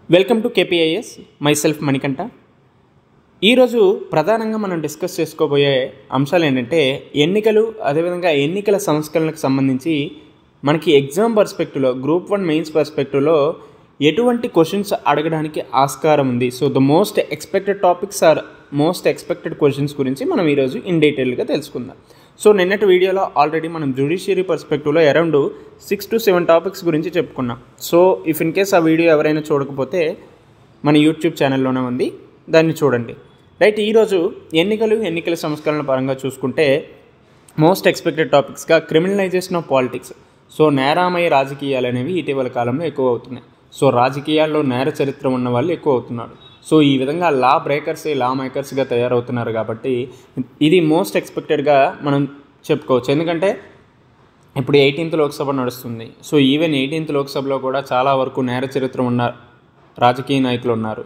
welcome to KPIS my self Manikanta ఈరోజు ప్రధానంగా మనం డిస్కస్ చేసుకోబోయే అంశాలు ఏంటంటే ఎన్నికలు అదేవిధంగా ఎన్నికల సంస్కరణలకు సంబంధించి మనకి ఎగ్జామ్ పర్స్పెక్టివ్లో గ్రూప్ వన్ మెయిన్స్ పర్స్పెక్టివ్లో ఎటువంటి క్వశ్చన్స్ అడగడానికి ఆస్కారం ఉంది so the most expected topics are most expected questions గురించి మనం ఈరోజు ఇన్ డీటెయిల్గా తెలుసుకుందాం సో నిన్నటి వీడియోలో ఆల్రెడీ మనం జుడిషియరీ పర్స్పెక్టివ్లో around six to seven topics గురించి చెప్పుకున్నాం సో ఇఫ్ ఇన్ కేస్ ఆ వీడియో ఎవరైనా చూడకపోతే మన యూట్యూబ్ ఛానల్లోనే ఉంది దాన్ని చూడండి రైట్ ఈరోజు ఎన్నికలు ఎన్నికల సంస్కరణల పరంగా చూసుకుంటే మోస్ట్ ఎక్స్పెక్టెడ్ టాపిక్స్గా క్రిమినలైజేషన్ ఆఫ్ పాలిటిక్స్ సో నేరామయ రాజకీయాలు అనేవి ఇటీవల కాలంలో ఎక్కువ అవుతున్నాయి సో రాజకీయాల్లో నేర చరిత్ర ఉన్న వాళ్ళు ఎక్కువ అవుతున్నారు సో ఈ విధంగా లా బ్రేకర్సే లా మేకర్స్గా తయారవుతున్నారు కాబట్టి ఇది మోస్ట్ ఎక్స్పెక్టెడ్గా మనం చెప్పుకోవచ్చు ఎందుకంటే ఇప్పుడు ఎయిటీన్త్ లోక్సభ నడుస్తుంది సో ఈవెన్ ఎయిటీన్త్ లోక్సభలో కూడా చాలా వరకు నేర చరిత్ర ఉన్న రాజకీయ నాయకులు ఉన్నారు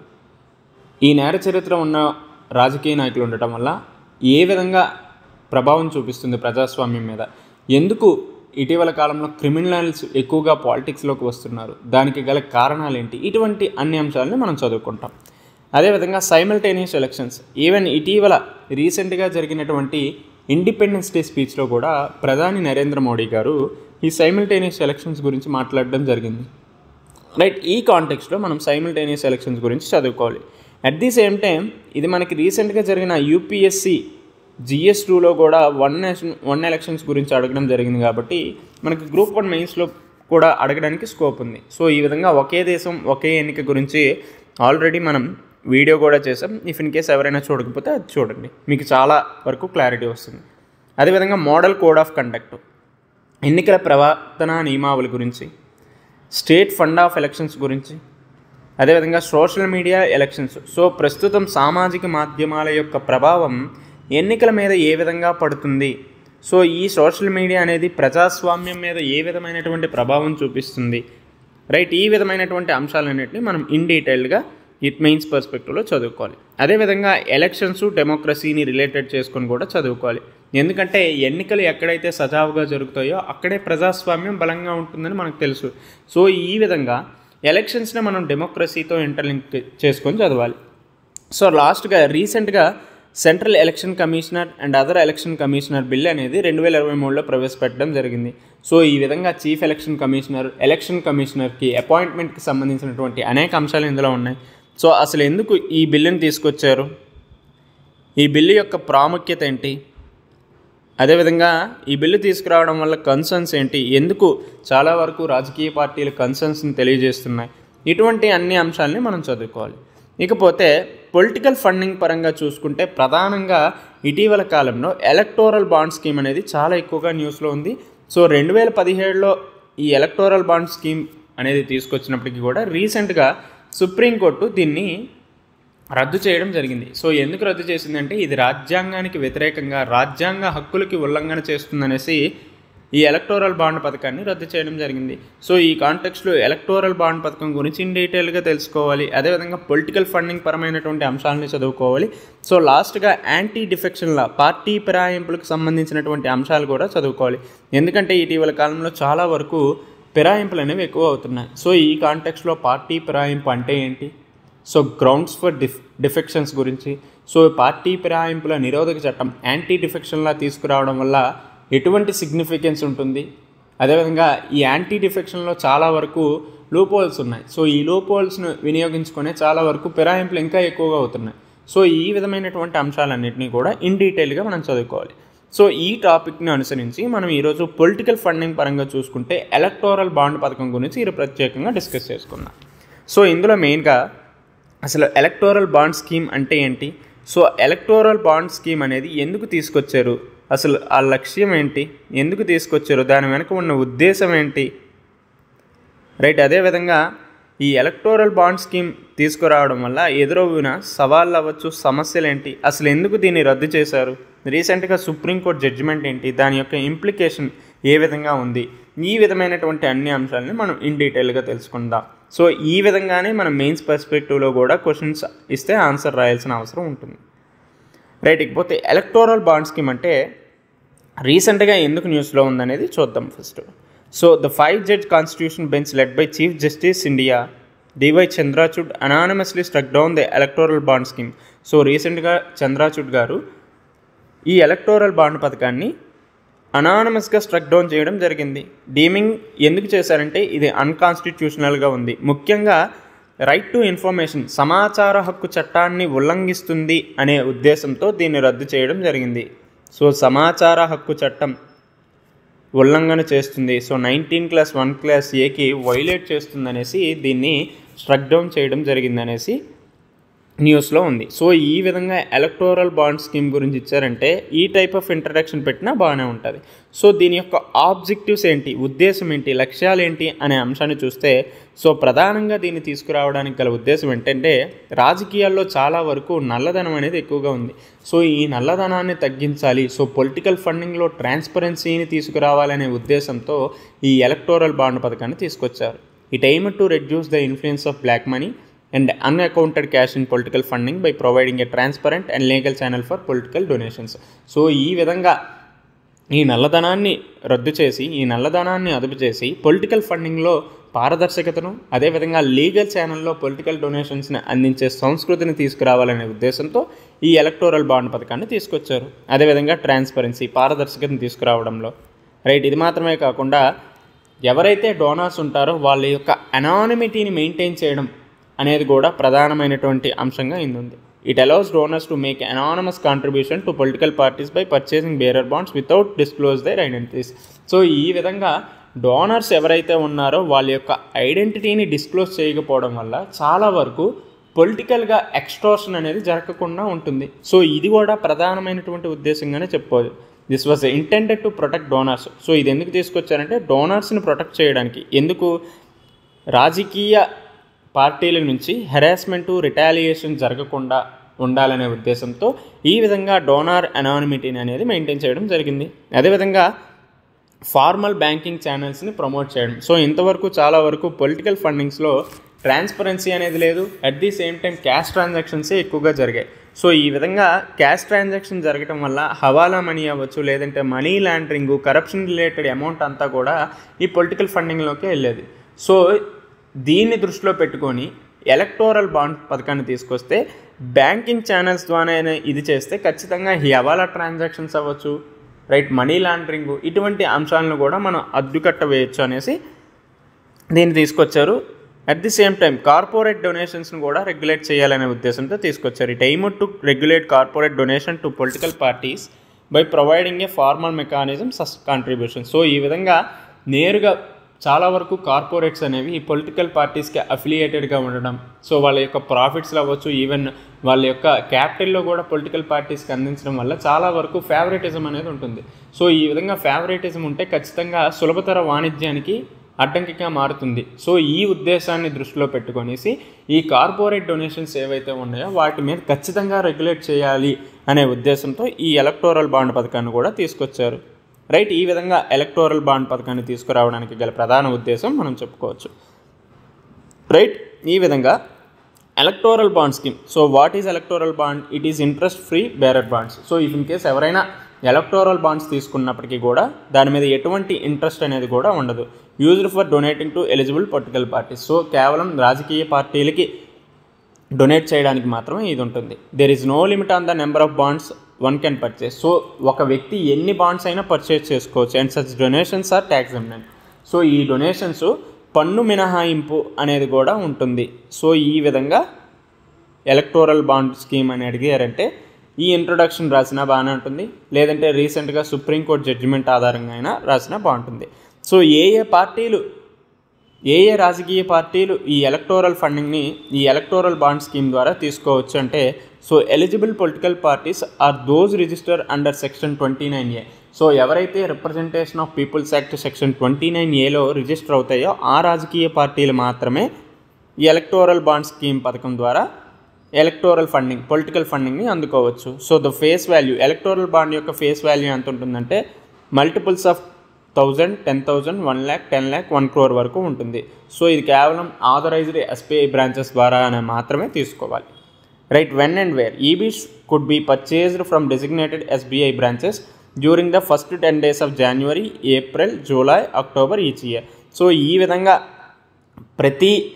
ఈ నేర చరిత్ర ఉన్న రాజకీయ నాయకులు ఉండటం వల్ల ఏ విధంగా ప్రభావం చూపిస్తుంది ప్రజాస్వామ్యం మీద ఎందుకు ఇటీవల కాలంలో క్రిమినల్స్ ఎక్కువగా పాలిటిక్స్లోకి వస్తున్నారు దానికి గల కారణాలు ఏంటి ఇటువంటి అన్ని అంశాలని మనం చదువుకుంటాం అదేవిధంగా సైమల్టేనియస్ ఎలక్షన్స్ ఈవెన్ ఇటీవల రీసెంట్గా జరిగినటువంటి ఇండిపెండెన్స్ డే స్పీచ్లో కూడా ప్రధాని నరేంద్ర మోడీ గారు ఈ సైమల్టేనియస్ ఎలక్షన్స్ గురించి మాట్లాడడం జరిగింది రైట్ ఈ కాంటెక్స్లో మనం సైమల్టేనియస్ ఎలక్షన్స్ గురించి చదువుకోవాలి అట్ ది సేమ్ టైం ఇది మనకి రీసెంట్గా జరిగిన యూపీఎస్సి జిఎస్ టూలో కూడా వన్ నేషన్ వన్ ఎలక్షన్స్ గురించి అడగడం జరిగింది కాబట్టి మనకి గ్రూప్ వన్ మెయిన్స్లో కూడా అడగడానికి స్కోప్ ఉంది సో ఈ విధంగా ఒకే దేశం ఒకే ఎన్నిక గురించి ఆల్రెడీ మనం వీడియో కూడా చేసాం ఇఫ్ ఇన్ కేస్ ఎవరైనా చూడకపోతే అది చూడండి మీకు చాలా వరకు క్లారిటీ వస్తుంది అదేవిధంగా మోడల్ కోడ్ ఆఫ్ కండక్ట్ ఎన్నికల ప్రవర్తన నియమావళి గురించి స్టేట్ ఫండ్ ఆఫ్ ఎలక్షన్స్ గురించి అదేవిధంగా సోషల్ మీడియా ఎలక్షన్స్ సో ప్రస్తుతం సామాజిక మాధ్యమాల యొక్క ప్రభావం ఎన్నికల మీద ఏ విధంగా పడుతుంది సో ఈ సోషల్ మీడియా అనేది ప్రజాస్వామ్యం మీద ఏ విధమైనటువంటి ప్రభావం చూపిస్తుంది రైట్ ఈ విధమైనటువంటి అంశాలన్నింటినీ మనం ఇన్ డీటెయిల్గా ఇట్ మెయిన్స్ పర్స్పెక్టివ్లో చదువుకోవాలి అదేవిధంగా ఎలక్షన్స్ డెమోక్రసీని రిలేటెడ్ చేసుకొని కూడా చదువుకోవాలి ఎందుకంటే ఎన్నికలు ఎక్కడైతే సజావుగా జరుగుతాయో అక్కడే ప్రజాస్వామ్యం బలంగా ఉంటుందని మనకు తెలుసు సో ఈ విధంగా ఎలక్షన్స్ని మనం డెమోక్రసీతో ఇంటర్లింక్ చేసుకొని చదవాలి సో లాస్ట్గా రీసెంట్గా central election commissioner and other election commissioner bill అనేది రెండు వేల ఇరవై మూడులో ప్రవేశపెట్టడం జరిగింది సో ఈ విధంగా చీఫ్ ఎలక్షన్ కమిషనర్ ఎలక్షన్ కమిషనర్కి అపాయింట్మెంట్కి సంబంధించినటువంటి అనేక అంశాలు ఇందులో ఉన్నాయి సో అసలు ఎందుకు ఈ బిల్లుని తీసుకొచ్చారు ఈ బిల్లు యొక్క ప్రాముఖ్యత ఏంటి అదేవిధంగా ఈ బిల్లు తీసుకురావడం వల్ల కన్సర్న్స్ ఏంటి ఎందుకు చాలా వరకు రాజకీయ పార్టీలు కన్సర్న్స్ని తెలియజేస్తున్నాయి ఇటువంటి అన్ని అంశాలని మనం చదువుకోవాలి ఇకపోతే పొలిటికల్ ఫండింగ్ పరంగా చూసుకుంటే ప్రధానంగా ఇటీవల కాలంలో ఎలక్టోరల్ బాండ్ స్కీమ్ అనేది చాలా ఎక్కువగా న్యూస్లో ఉంది సో రెండు వేల పదిహేడులో ఈ ఎలక్టోరల్ బాండ్ స్కీమ్ అనేది తీసుకొచ్చినప్పటికీ కూడా రీసెంట్గా సుప్రీంకోర్టు దీన్ని రద్దు చేయడం జరిగింది సో ఎందుకు రద్దు చేసిందంటే ఇది రాజ్యాంగానికి వ్యతిరేకంగా రాజ్యాంగ హక్కులకి ఉల్లంఘన చేస్తుందనేసి ఈ ఎలక్టోరల్ బాండ్ పథకాన్ని రద్దు చేయడం జరిగింది సో ఈ కాంటెక్స్లో ఎలక్టోరల్ బాండ్ పథకం గురించి ఇన్ డీటెయిల్గా తెలుసుకోవాలి అదేవిధంగా పొలిటికల్ ఫండింగ్ పరమైనటువంటి అంశాలని చదువుకోవాలి సో లాస్ట్గా యాంటీ డిఫెక్షన్ లా పార్టీ ఫిరాయింపులకు సంబంధించినటువంటి అంశాలు కూడా చదువుకోవాలి ఎందుకంటే ఇటీవల కాలంలో చాలా వరకు ఫిరాయింపులు అనేవి ఎక్కువ అవుతున్నాయి సో ఈ కాంటెక్స్లో పార్టీ ఫిరాయింపు అంటే ఏంటి సో గ్రౌండ్స్ ఫర్ డిఫ్ డిఫెక్షన్స్ గురించి సో పార్టీ ఫిరాయింపుల నిరోధక చట్టం యాంటీ డిఫెక్షన్లా తీసుకురావడం వల్ల ఎటువంటి సిగ్నిఫికెన్స్ ఉంటుంది అదేవిధంగా ఈ యాంటీ డిఫెక్షన్లో చాలా వరకు లూపోల్స్ ఉన్నాయి సో ఈ లూపోల్స్ను వినియోగించుకునే చాలా వరకు ఫిరాయింపులు ఇంకా ఎక్కువగా అవుతున్నాయి సో ఈ విధమైనటువంటి అంశాలన్నింటినీ కూడా ఇన్ డీటెయిల్గా మనం చదువుకోవాలి సో ఈ టాపిక్ని అనుసరించి మనం ఈరోజు పొలిటికల్ ఫండింగ్ పరంగా చూసుకుంటే ఎలక్టోరల్ బాండ్ పథకం గురించి ఈరోజు ప్రత్యేకంగా డిస్కస్ చేసుకుందాం సో ఇందులో మెయిన్గా అసలు ఎలక్టోరల్ బాండ్ స్కీమ్ అంటే ఏంటి సో ఎలక్టోరల్ బాండ్ స్కీమ్ అనేది ఎందుకు తీసుకొచ్చారు అసలు ఆ లక్ష్యం ఏంటి ఎందుకు తీసుకొచ్చారు దాని వెనుక ఉన్న ఉద్దేశం ఏంటి రైట్ అదేవిధంగా ఈ ఎలక్టోరల్ బాండ్ స్కీమ్ తీసుకురావడం వల్ల ఎదురవున సవాళ్ళు అవ్వచ్చు సమస్యలు ఏంటి అసలు ఎందుకు దీన్ని రద్దు చేశారు రీసెంట్గా సుప్రీంకోర్టు జడ్జిమెంట్ ఏంటి దాని యొక్క ఇంప్లికేషన్ ఏ విధంగా ఉంది ఈ విధమైనటువంటి అన్ని అంశాలని మనం ఇన్ డీటెయిల్గా తెలుసుకుందాం సో ఈ విధంగానే మనం మెయిన్స్ పర్స్పెక్టివ్లో కూడా క్వశ్చన్స్ ఇస్తే ఆన్సర్ రాయాల్సిన అవసరం ఉంటుంది రైట్ ఇకపోతే ఎలక్టోరల్ బాండ్ స్కీమ్ అంటే రీసెంట్గా ఎందుకు న్యూస్లో ఉందనేది చూద్దాం first so the five judge constitution bench led by chief justice India DY Chandrachud anonymously struck down the electoral bond scheme so రీసెంట్గా చంద్రాచూడ్ గారు ఈ ఎలక్టోరల్ బాండ్ పథకాన్ని అనానమస్గా స్ట్రక్ డౌన్ చేయడం జరిగింది డీమింగ్ ఎందుకు చేశారంటే ఇది అన్కాన్స్టిట్యూషనల్గా ఉంది ముఖ్యంగా రైట్ టు ఇన్ఫర్మేషన్ సమాచార హక్కు చట్టాన్ని ఉల్లంఘిస్తుంది అనే ఉద్దేశంతో దీన్ని రద్దు చేయడం జరిగింది సో సమాచార హక్కు చట్టం ఉల్లంఘన చేస్తుంది so nineteen class one class ఏకి వైలేట్ చేస్తుందనేసి దీన్ని స్ట్రక్ డౌన్ చేయడం జరిగిందనేసి న్యూస్లో ఉంది సో ఈ విధంగా ఎలక్టోరల్ బాండ్ స్కీమ్ గురించి ఇచ్చారంటే ఈ టైప్ ఆఫ్ ఇంట్రడక్షన్ పెట్టినా బాగానే ఉంటుంది సో దీని యొక్క ఆబ్జెక్టివ్స్ ఏంటి ఉద్దేశం ఏంటి లక్ష్యాలు ఏంటి అనే అంశాన్ని చూస్తే సో ప్రధానంగా దీన్ని తీసుకురావడానికి గల ఉద్దేశం ఏంటంటే రాజకీయాల్లో చాలా వరకు నల్లధనం అనేది ఎక్కువగా ఉంది సో ఈ నల్లధనాన్ని తగ్గించాలి సో పొలిటికల్ ఫండింగ్లో ట్రాన్స్పరెన్సీని తీసుకురావాలనే ఉద్దేశంతో ఈ ఎలక్టోరల్ బాండ్ పథకాన్ని తీసుకొచ్చారు it aim to reduce the influence of black money and unaccounted cash in political funding by providing a transparent and legal channel for political donations so ఈ విధంగా ఈ నల్లధనాన్ని రద్దు చేసి ఈ నల్లధనాన్ని అదుపు చేసి పొలిటికల్ ఫండింగ్లో పారదర్శకతను అదేవిధంగా లీగల్ ఛానల్లో పొలిటికల్ డొనేషన్స్ని అందించే సంస్కృతిని తీసుకురావాలనే ఉద్దేశంతో ఈ ఎలక్టోరల్ బాండ్ పథకాన్ని తీసుకొచ్చారు అదేవిధంగా ట్రాన్స్పరెన్సీ పారదర్శకతను తీసుకురావడంలో రైట్ ఇది మాత్రమే కాకుండా ఎవరైతే డోనార్స్ ఉంటారో వాళ్ళ యొక్క అనానిమిటీని మెయింటైన్ చేయడం అనేది కూడా ప్రధానమైనటువంటి అంశంగా ఇందుంది it allows donors to make anonymous contribution to political parties by purchasing bearer bonds without disclose their identities so ఈ విధంగా డోనర్స్ ఎవరైతే ఉన్నారో వాళ్ళ యొక్క ఐడెంటిటీని డిస్క్లోజ్ చేయకపోవడం వల్ల చాలా వరకు పొలిటికల్గా ఎక్స్ట్రాషన్ అనేది జరగకుండా ఉంటుంది సో ఇది కూడా ప్రధానమైనటువంటి ఉద్దేశంగానే చెప్పుకోవచ్చు this was intended to protect donors so ఇది ఎందుకు తీసుకొచ్చారంటే డోనర్స్ని ప్రొటెక్ట్ చేయడానికి ఎందుకు రాజకీయ పార్టీల నుంచి హెరాస్మెంటు రిటాలియేషన్ జరగకుండా ఉండాలనే ఉద్దేశంతో ఈ విధంగా డోనార్ అనానిమిటీని అనేది మెయింటైన్ చేయడం జరిగింది అదేవిధంగా ఫార్మల్ బ్యాంకింగ్ ఛానల్స్ని ప్రమోట్ చేయడం సో ఇంతవరకు చాలా వరకు పొలిటికల్ ఫండింగ్స్లో ట్రాన్స్పరెన్సీ అనేది లేదు at the same time cash ట్రాన్సాక్షన్సే ఎక్కువగా జరిగాయి సో ఈ విధంగా క్యాష్ ట్రాన్సాక్షన్ జరగడం వల్ల హవాలా మనీ అవ్వచ్చు లేదంటే money laundering corruption related amount అంతా కూడా ఈ పొలిటికల్ ఫండింగ్లోకి వెళ్ళేది సో దీన్ని దృష్టిలో పెట్టుకొని ఎలక్టోరల్ బాండ్ పథకాన్ని తీసుకొస్తే బ్యాంకింగ్ ఛానల్స్ ద్వారానే ఇది చేస్తే ఖచ్చితంగా ఈ హవాలా ట్రాన్సాక్షన్స్ అవ్వచ్చు రైట్ మనీ లాండరింగ్ ఇటువంటి అంశాలను కూడా మనం అడ్డుకట్ట వేయచ్చు అనేసి దీన్ని తీసుకొచ్చారు at the same time corporate డొనేషన్స్ను కూడా రెగ్యులేట్ చేయాలనే ఉద్దేశంతో తీసుకొచ్చారు it aim to regulate corporate donation to political parties by providing a formal mechanism సస్ కాంట్రిబ్యూషన్ సో ఈ విధంగా నేరుగా చాలా వరకు కార్పొరేట్స్ అనేవి ఈ పొలిటికల్ పార్టీస్కి అఫిలియేటెడ్గా ఉండడం సో వాళ్ళ యొక్క ప్రాఫిట్స్లో అవ్వచ్చు ఈవెన్ వాళ్ళ యొక్క క్యాపిటల్లో కూడా పొలిటికల్ పార్టీస్కి అందించడం వల్ల చాలా వరకు ఫేవరెటిజం అనేది ఉంటుంది సో ఈ విధంగా ఫేవరెటిజం ఉంటే ఖచ్చితంగా సులభతర వాణిజ్యానికి అడ్డంకిగా మారుతుంది సో ఈ ఉద్దేశాన్ని దృష్టిలో పెట్టుకొనేసి ఈ కార్పొరేట్ డొనేషన్స్ ఏవైతే ఉన్నాయో వాటి మీద ఖచ్చితంగా రెగ్యులేట్ చేయాలి అనే ఉద్దేశంతో ఈ ఎలక్టోరల్ బాండ్ పథకాన్ని కూడా తీసుకొచ్చారు రైట్ ఈ విధంగా ఎలక్టోరల్ బాండ్ పథకాన్ని తీసుకురావడానికి గల ప్రధాన ఉద్దేశం మనం చెప్పుకోవచ్చు రైట్ ఈ విధంగా electoral bond scheme so what is electoral bond it is interest free bearer bonds so if in case ఎవరైనా ఎలక్టోరల్ బాండ్స్ తీసుకున్నప్పటికీ కూడా దాని మీద ఎటువంటి ఇంట్రెస్ట్ అనేది కూడా ఉండదు used for donating to eligible political parties so కేవలం రాజకీయ పార్టీలకి డొనేట్ చేయడానికి మాత్రమే ఇది ఉంటుంది there is no limit on the number of bonds one can purchase so ఒక వ్యక్తి ఎన్ని బాండ్స్ అయినా పర్చేస్ చేసుకోవచ్చు and such donations are tax eminent so ఈ డొనేషన్స్ పన్ను మినహాయింపు అనేది కూడా ఉంటుంది సో ఈ విధంగా ఎలక్టోరల్ బాండ్ స్కీమ్ అని అడిగారంటే ఈ ఇంట్రొడక్షన్ రాసినా బాగానే ఉంటుంది లేదంటే రీసెంట్గా సుప్రీంకోర్టు జడ్జిమెంట్ ఆధారంగా అయినా రాసినా బాగుంటుంది సో ఏ ఏ పార్టీలు ఏ ఏ రాజకీయ పార్టీలు ఈ ఎలక్టోరల్ ఫండింగ్ని ఈ ఎలక్టోరల్ బాండ్ స్కీమ్ ద్వారా తీసుకోవచ్చు అంటే so eligible political parties are those register under section twenty nine A so ఎవరైతే representation of peoples act section twenty nine ఏలో రిజిస్టర్ అవుతాయో ఆ రాజకీయ పార్టీలు మాత్రమే ఈ ఎలక్టోరల్ బాండ్ స్కీమ్ పథకం ద్వారా ఎలక్టోరల్ ఫండింగ్ పొలిటికల్ ఫండింగ్ని అందుకోవచ్చు so the face value electoral bond యొక్క ఫేస్ వాల్యూ ఎంత ఉంటుందంటే multiples of thousand ten thousand one lakh ten lakh one crore వరకు ఉంటుంది సో ఇది కేవలం ఆథరైజ్డ్ ఎస్బీఐ బ్రాంచెస్ ద్వారా మాత్రమే తీసుకోవాలి right when and where EBs could be purchased from designated SBI branches during the first ten days of January April July October each year so ఈ విధంగా ప్రతి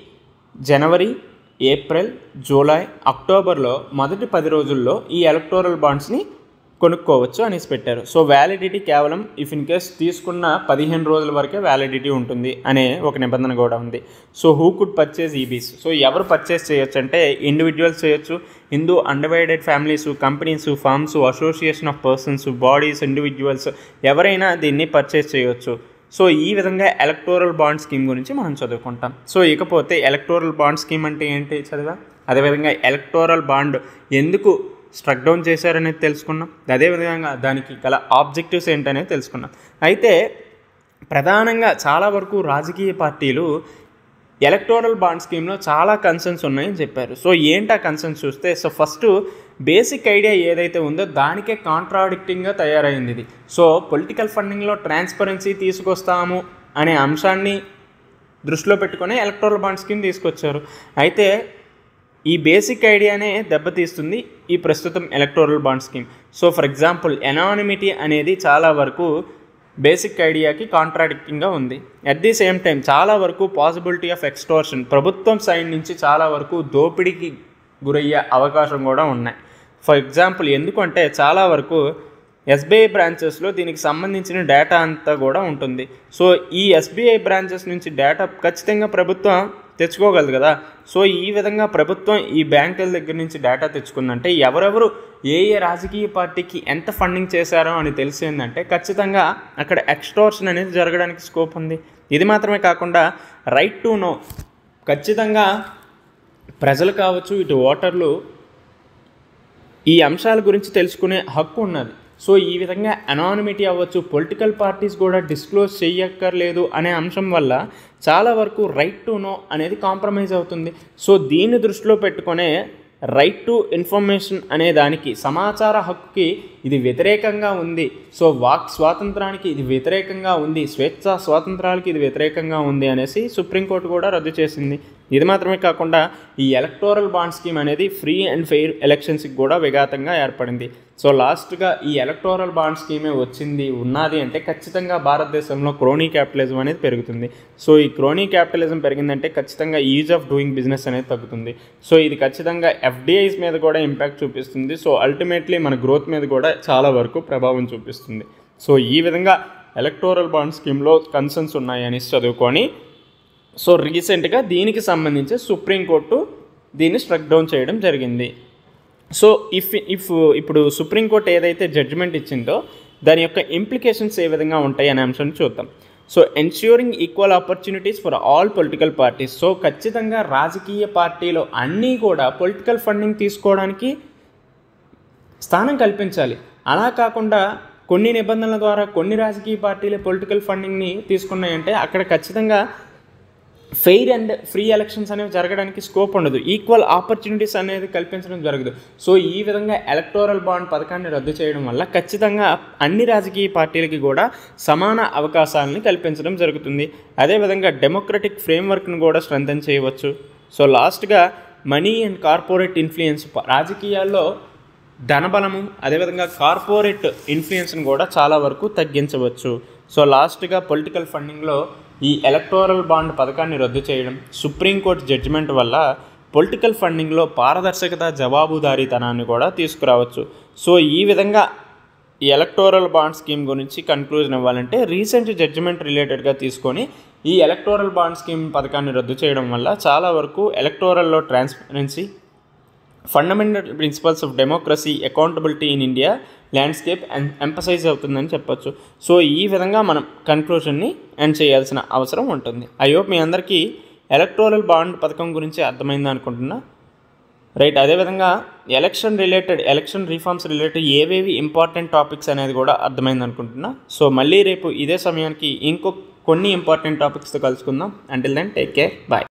జనవరి ఏప్రిల్ జూలై అక్టోబర్లో మొదటి పది రోజుల్లో ఈ ఎలక్టోరల్ బాండ్స్ని కొనుక్కోవచ్చు అనేసి పెట్టారు సో వ్యాలిడిటీ కేవలం ఇఫ్ ఇన్ కేస్ తీసుకున్న పదిహేను రోజుల వరకే వ్యాలిడిటీ ఉంటుంది అనే ఒక నిబంధన కూడా ఉంది so who could purchase EBs so ఎవరు పర్చేస్ చేయొచ్చు అంటే ఇండివిజువల్స్ చేయొచ్చు Hindu undivided families companies firms association of persons bodies individuals ఎవరైనా దీన్ని పర్చేస్ చేయొచ్చు సో ఈ విధంగా ఎలక్టోరల్ బాండ్ స్కీమ్ గురించి మనం చదువుకుంటాం సో ఇకపోతే ఎలక్టోరల్ బాండ్ స్కీమ్ అంటే ఏంటి చదివా అదేవిధంగా ఎలక్టోరల్ బాండ్ ఎందుకు స్ట్రక్ డౌన్ చేశారనేది తెలుసుకున్నాం అదేవిధంగా దానికి గల ఆబ్జెక్టివ్స్ ఏంటనేది తెలుసుకున్నాం అయితే ప్రధానంగా చాలా వరకు రాజకీయ పార్టీలు ఎలక్టోరల్ బాండ్ స్కీమ్లో చాలా కన్సర్న్స్ ఉన్నాయని చెప్పారు సో ఏంటి ఆ కన్సర్న్స్ చూస్తే సో ఫస్ట్ బేసిక్ ఐడియా ఏదైతే ఉందో దానికే కాంట్రాడిక్టింగ్గా తయారైంది ఇది సో పొలిటికల్ ఫండింగ్లో ట్రాన్స్పరెన్సీ తీసుకొస్తాము అనే అంశాన్ని దృష్టిలో పెట్టుకొని ఎలక్టోరల్ బాండ్ స్కీమ్ తీసుకొచ్చారు అయితే ఈ బేసిక్ ఐడియానే దెబ్బతీస్తుంది ఈ ప్రస్తుతం electoral bond scheme so for example anonymity అనేది చాలా వరకు బేసిక్ ఐడియాకి కాంట్రాడిక్టింగ్గా ఉంది అట్ ది సేమ్ టైం చాలా వరకు పాసిబిలిటీ ఆఫ్ ఎక్స్టోర్షన్ ప్రభుత్వం సైడ్ నుంచి చాలా వరకు దోపిడీకి గురయ్యే అవకాశం కూడా ఉన్నాయి ఫర్ ఎగ్జాంపుల్ ఎందుకంటే చాలా వరకు ఎస్బీఐ బ్రాంచెస్లో దీనికి సంబంధించిన డేటా అంతా కూడా ఉంటుంది సో ఈ ఎస్బీఐ బ్రాంచెస్ నుంచి డేటా ఖచ్చితంగా ప్రభుత్వం తెచ్చుకోగలదు కదా సో ఈ విధంగా ప్రభుత్వం ఈ బ్యాంకుల దగ్గర నుంచి డేటా తెచ్చుకుందంటే ఎవరెవరు ఏ ఏ రాజకీయ పార్టీకి ఎంత ఫండింగ్ చేశారో అని తెలిసిందంటే ఖచ్చితంగా అక్కడ ఎక్స్టోర్షన్ అనేది జరగడానికి స్కోప్ ఉంది ఇది మాత్రమే కాకుండా రైట్ టు నో ఖచ్చితంగా ప్రజలు కావచ్చు ఇటు ఓటర్లు ఈ అంశాల గురించి తెలుసుకునే హక్కు ఉన్నది సో ఈ విధంగా అనానిమిటీ అవ్వచ్చు పొలిటికల్ పార్టీస్ కూడా డిస్క్లోజ్ చేయక్కర్లేదు అనే అంశం వల్ల చాలా వరకు రైట్ టు నో అనేది కాంప్రమైజ్ అవుతుంది సో దీన్ని దృష్టిలో పెట్టుకునే రైట్ టు ఇన్ఫర్మేషన్ అనే దానికి సమాచార హక్కుకి ఇది వ్యతిరేకంగా ఉంది సో వాక్ స్వాతంత్రానికి ఇది వ్యతిరేకంగా ఉంది స్వేచ్ఛ స్వాతంత్రాలకి ఇది వ్యతిరేకంగా ఉంది అనేసి సుప్రీంకోర్టు కూడా రద్దు చేసింది ఇది మాత్రమే కాకుండా ఈ ఎలక్టోరల్ బాండ్ స్కీమ్ అనేది ఫ్రీ అండ్ ఫెయిర్ ఎలక్షన్స్కి కూడా విఘాతంగా ఏర్పడింది సో లాస్ట్గా ఈ ఎలక్టోరల్ బాండ్ స్కీమే వచ్చింది ఉన్నది అంటే ఖచ్చితంగా భారతదేశంలో క్రోనీ క్యాపిటలిజం అనేది పెరుగుతుంది సో ఈ క్రోనీ క్యాపిటలిజం పెరిగిందంటే ఖచ్చితంగా ఈజ్ ఆఫ్ డూయింగ్ బిజినెస్ అనేది తగ్గుతుంది సో ఇది ఖచ్చితంగా ఎఫ్డిఐస్ మీద కూడా ఇంపాక్ట్ చూపిస్తుంది సో అల్టిమేట్లీ మన గ్రోత్ మీద కూడా చాలా వరకు ప్రభావం చూపిస్తుంది సో ఈ విధంగా ఎలక్టోరల్ బాండ్ స్కీమ్లో కన్సర్న్స్ ఉన్నాయని చదువుకొని సో రీసెంట్గా దీనికి సంబంధించి సుప్రీంకోర్టు దీన్ని స్ట్రక్ డౌన్ చేయడం జరిగింది సో ఇఫ్ ఇఫ్ ఇప్పుడు సుప్రీంకోర్టు ఏదైతే జడ్జిమెంట్ ఇచ్చిందో దాని యొక్క ఇంప్లికేషన్స్ ఏ విధంగా ఉంటాయి అనే అంశాన్ని చూద్దాం so ensuring equal opportunities for all political parties so ఖచ్చితంగా రాజకీయ పార్టీలో అన్నీ కూడా పొలిటికల్ ఫండింగ్ తీసుకోవడానికి స్థానం కల్పించాలి అలా కాకుండా కొన్ని నిబంధనల ద్వారా కొన్ని రాజకీయ పార్టీలు పొలిటికల్ ఫండింగ్ని తీసుకున్నాయంటే అక్కడ ఖచ్చితంగా ఫెయిర్ అండ్ ఫ్రీ ఎలక్షన్స్ అనేవి జరగడానికి స్కోప్ ఉండదు ఈక్వల్ ఆపర్చునిటీస్ అనేది కల్పించడం జరగదు సో ఈ విధంగా ఎలక్టోరల్ బాండ్ పథకాన్ని రద్దు చేయడం వల్ల ఖచ్చితంగా అన్ని రాజకీయ పార్టీలకి కూడా సమాన అవకాశాలని కల్పించడం జరుగుతుంది అదేవిధంగా డెమోక్రటిక్ ఫ్రేమ్వర్క్ను కూడా స్ట్రెంథన్ చేయవచ్చు సో లాస్ట్గా మనీ అండ్ కార్పొరేట్ ఇన్ఫ్లుయెన్స్ రాజకీయాల్లో ధనబలము అదేవిధంగా కార్పొరేట్ ఇన్ఫ్లుయెన్స్ని కూడా చాలా వరకు తగ్గించవచ్చు సో లాస్ట్గా పొలిటికల్ ఫండింగ్లో ఈ ఎలక్టోరల్ బాండ్ పథకాన్ని రద్దు చేయడం సుప్రీంకోర్టు జడ్జిమెంట్ వల్ల పొలిటికల్ ఫండింగ్లో పారదర్శకత జవాబుదారీతనాన్ని కూడా తీసుకురావచ్చు సో ఈ విధంగా ఈ ఎలక్టోరల్ బాండ్ స్కీమ్ గురించి కన్క్లూజన్ ఇవ్వాలంటే రీసెంట్ జడ్జిమెంట్ రిలేటెడ్గా తీసుకొని ఈ ఎలక్టోరల్ బాండ్ స్కీమ్ పథకాన్ని రద్దు చేయడం వల్ల చాలా వరకు ఎలక్టోరల్లో transparency fundamental principles of democracy accountability in India landscape emphasise అవుతుందని చెప్పొచ్చు సో ఈ విధంగా మనం కన్క్లూజన్ని ఎండ్ చేయాల్సిన అవసరం ఉంటుంది ఐ హోప్ మీ అందరికీ ఎలక్టోరల్ బాండ్ పథకం గురించి అర్థమైంది అనుకుంటున్నా రైట్ అదేవిధంగా election related election reforms related ఏవేవి ఇంపార్టెంట్ టాపిక్స్ అనేది కూడా అర్థమైంది అనుకుంటున్నా సో మళ్ళీ రేపు ఇదే సమయానికి ఇంకో కొన్ని ఇంపార్టెంట్ టాపిక్స్తో కలుసుకుందాం until then take care bye